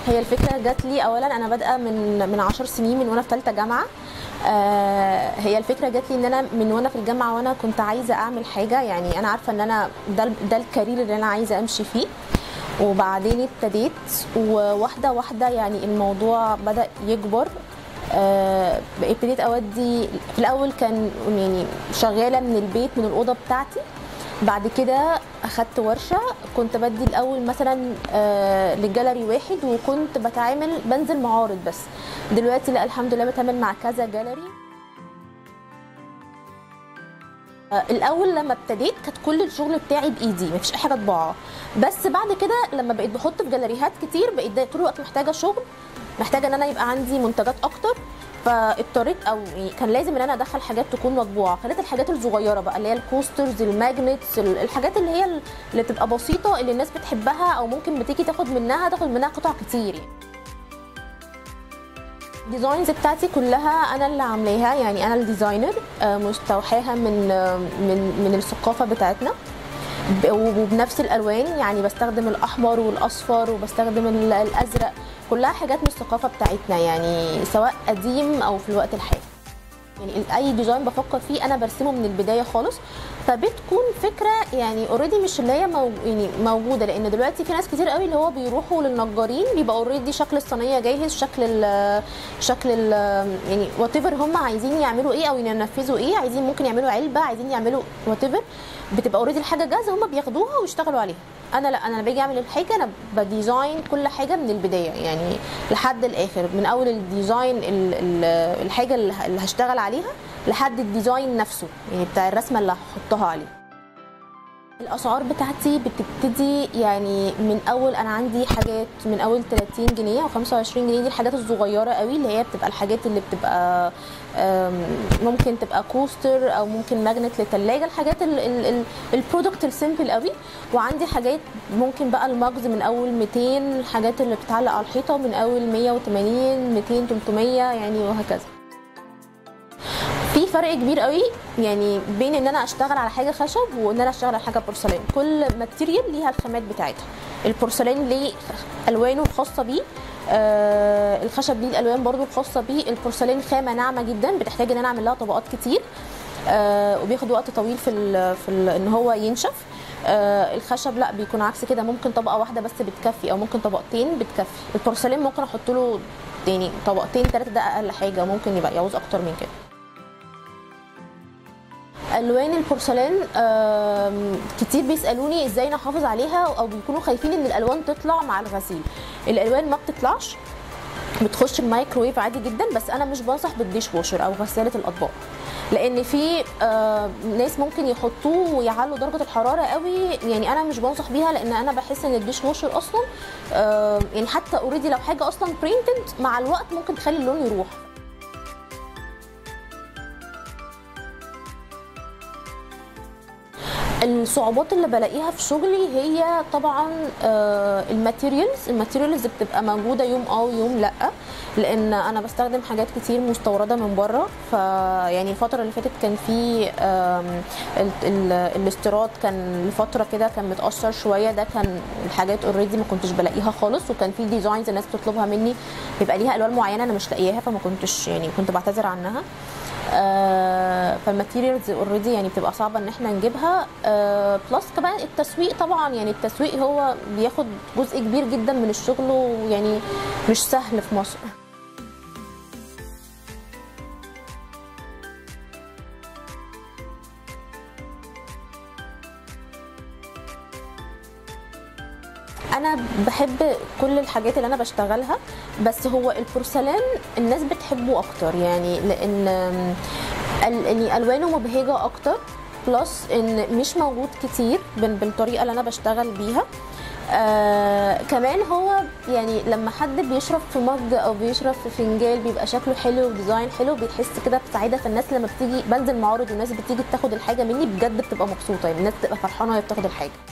هي الفكره جات لي اولا انا بادئه من من 10 سنين من وانا في ثالثه جامعه آه هي الفكره جات لي ان انا من وانا في الجامعه وانا كنت عايزه اعمل حاجه يعني انا عارفه ان انا ده ده الكارير اللي انا عايزه امشي فيه وبعدين ابتديت وواحده واحده يعني الموضوع بدا يكبر آه ابتديت اودي في الاول كان يعني شغاله من البيت من الاوضه بتاعتي بعد كده اخدت ورشه كنت بدي الاول مثلا آه لجاليري واحد وكنت بتعامل بنزل معارض بس دلوقتي لا الحمد لله بتعامل مع كذا جاليري آه الاول لما ابتديت كانت كل الشغل بتاعي بايدي مفيش اي حاجه طباعه بس بعد كده لما بقيت بحط في جاليريهات كتير بقيت طول الوقت محتاجه شغل محتاجه ان انا يبقى عندي منتجات اكتر فاضطريت او يعني كان لازم ان انا ادخل حاجات تكون مطبوعه خليت الحاجات الصغيره بقى اللي هي الكوسترز الماجنتس الحاجات اللي هي اللي بتبقى بسيطه اللي الناس بتحبها او ممكن بتيجي تاخد منها تاخد منها قطع كتير يعني. الديزاينز بتاعتي كلها انا اللي عاملاها يعني انا الديزاينر مستوحاها من من من الثقافه بتاعتنا وبنفس الالوان يعني بستخدم الاحمر والاصفر وبستخدم الازرق كلها حاجات من الثقافه بتاعتنا يعني سواء قديم او في الوقت الحالي يعني اي ديزاين بفكر فيه انا برسمه من البدايه خالص فبتكون فكره يعني اوريدي مش اللي هي مو يعني موجوده لان دلوقتي في ناس كتير قوي اللي هو بيروحوا للنجارين بيبقى اوريدي شكل الصينيه جاهز شكل ال شكل ال يعني وات ايفر هم عايزين يعملوا ايه او ينفذوا ايه عايزين ممكن يعملوا علبه عايزين يعملوا وات ايفر بتبقى اوريدي الحاجه جاهزه هم بياخدوها ويشتغلوا عليها انا لا انا باجي اعمل الحاجه انا بديزاين كل حاجه من البدايه يعني لحد الاخر من اول الديزاين ال ال الحاجه اللي هشتغل عليها لحد الديزاين نفسه يعني بتاع الرسمه اللي هحطها عليه الاسعار بتاعتي بتبتدي يعني من اول انا عندي حاجات من اول 30 جنيه او 25 جنيه دي الحاجات الصغيره قوي اللي هي بتبقى الحاجات اللي بتبقى ممكن تبقى كوستر او ممكن ماجنت للثلاجه الحاجات البرودكت السيمبل قوي وعندي حاجات ممكن بقى المجز من اول 200 الحاجات اللي بتتعلق على الحيطه من اول 180 200 300 يعني وهكذا في فرق كبير قوي يعني بين ان انا اشتغل على حاجه خشب وان انا اشتغل على حاجه بورسلين كل ماتيريال ليها الخامات بتاعتها البورسلين ليه الوانه الخاصه بيه آه الخشب ليه الالوان برضو الخاصه بيه البورسلين خامه ناعمه جدا بتحتاج ان انا اعمل لها طبقات كتير آه وبياخد وقت طويل في ال في ال ان هو ينشف آه الخشب لا بيكون عكس كده ممكن طبقه واحده بس بتكفي او ممكن طبقتين بتكفي البورسلين ممكن احط له يعني طبقتين ثلاثه ده اقل حاجه ممكن يبقى يعوز اكتر من كده الوان البورسلان كتير بيسالوني ازاي نحافظ عليها او بيكونوا خايفين ان الالوان تطلع مع الغسيل الالوان ما بتطلعش بتخش الميكروويف عادي جدا بس انا مش بنصح بالديش واشر او غساله الاطباق لان في آه ناس ممكن يحطوه ويعلوا درجه الحراره قوي يعني انا مش بنصح بيها لان انا بحس ان الديش واشر اصلا آه يعني حتى اوريدي لو حاجه اصلا برينتد مع الوقت ممكن تخلي اللون يروح الصعوبات اللي بلاقيها في شغلي هي طبعا الماتيريالز الماتيريالز بتبقى موجوده يوم اه ويوم لا لان انا بستخدم حاجات كتير مستورده من بره فيعني الفتره اللي فاتت كان في الاستيراد كان لفتره كده كان متاثر شويه ده كان الحاجات اوريدي ما كنتش بلاقيها خالص وكان في ديزاينز الناس بتطلبها مني بيبقى ليها الوان معينه انا مش لاقياها فما كنتش يعني كنت بعتذر عنها آه فالماتيريالز اوريدي يعني بتبقى صعبه ان احنا نجيبها آه بلس كمان التسويق طبعا يعني التسويق هو بياخد جزء كبير جدا من الشغل ويعني مش سهل في مصر انا بحب كل الحاجات اللي انا بشتغلها بس هو البورسلان الناس بتحبه اكتر يعني لان يعني الوانه مبهجه اكتر بلس ان مش موجود كتير بالطريقه اللي انا بشتغل بيها آه كمان هو يعني لما حد بيشرب في مج او بيشرب في فنجان بيبقى شكله حلو وديزاين حلو بيحس كده بسعاده فالناس لما بتيجي بنزل معارض والناس بتيجي تاخد الحاجه مني بجد بتبقى مبسوطه يعني الناس بتبقى فرحانه وهي بتاخد الحاجه